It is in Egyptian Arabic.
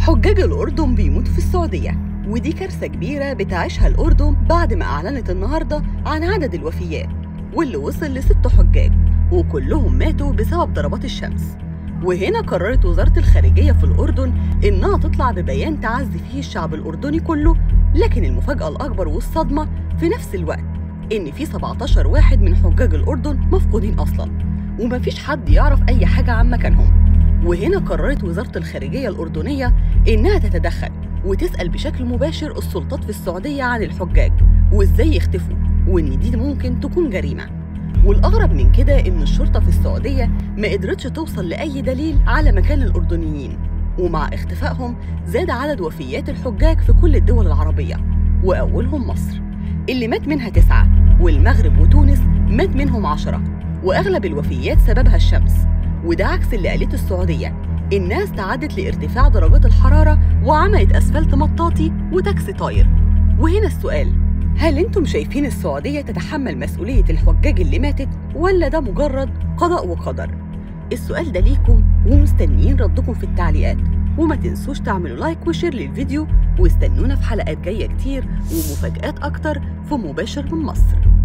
حجاج الأردن بيموتوا في السعودية ودي كارثة كبيرة بتعيشها الأردن بعد ما أعلنت النهاردة عن عدد الوفيات واللي وصل لست حجاج وكلهم ماتوا بسبب ضربات الشمس وهنا قررت وزارة الخارجية في الأردن إنها تطلع ببيان تعزي فيه الشعب الأردني كله لكن المفاجأة الأكبر والصدمة في نفس الوقت إن في 17 واحد من حجاج الأردن مفقودين أصلاً ومفيش حد يعرف أي حاجة عن مكانهم وهنا قررت وزارة الخارجية الأردنية إنها تتدخل وتسأل بشكل مباشر السلطات في السعودية عن الحجاج وإزاي يختفوا وإن دي ممكن تكون جريمة والأغرب من كده إن الشرطة في السعودية ما قدرتش توصل لأي دليل على مكان الأردنيين ومع اختفائهم زاد عدد وفيات الحجاج في كل الدول العربية وأولهم مصر اللي مات منها تسعة والمغرب وتونس مات منهم عشرة وأغلب الوفيات سببها الشمس وده عكس اللي قالته السعودية الناس تعدت لارتفاع درجات الحرارة وعملت أسفلت مطاطي وتاكسي طاير وهنا السؤال هل انتم شايفين السعودية تتحمل مسؤولية الحجاج اللي ماتت ولا ده مجرد قضاء وقدر؟ السؤال ده ليكم ومستنيين ردكم في التعليقات وما تنسوش تعملوا لايك وشير للفيديو واستنونا في حلقات جاية كتير ومفاجآت أكتر في مباشر من مصر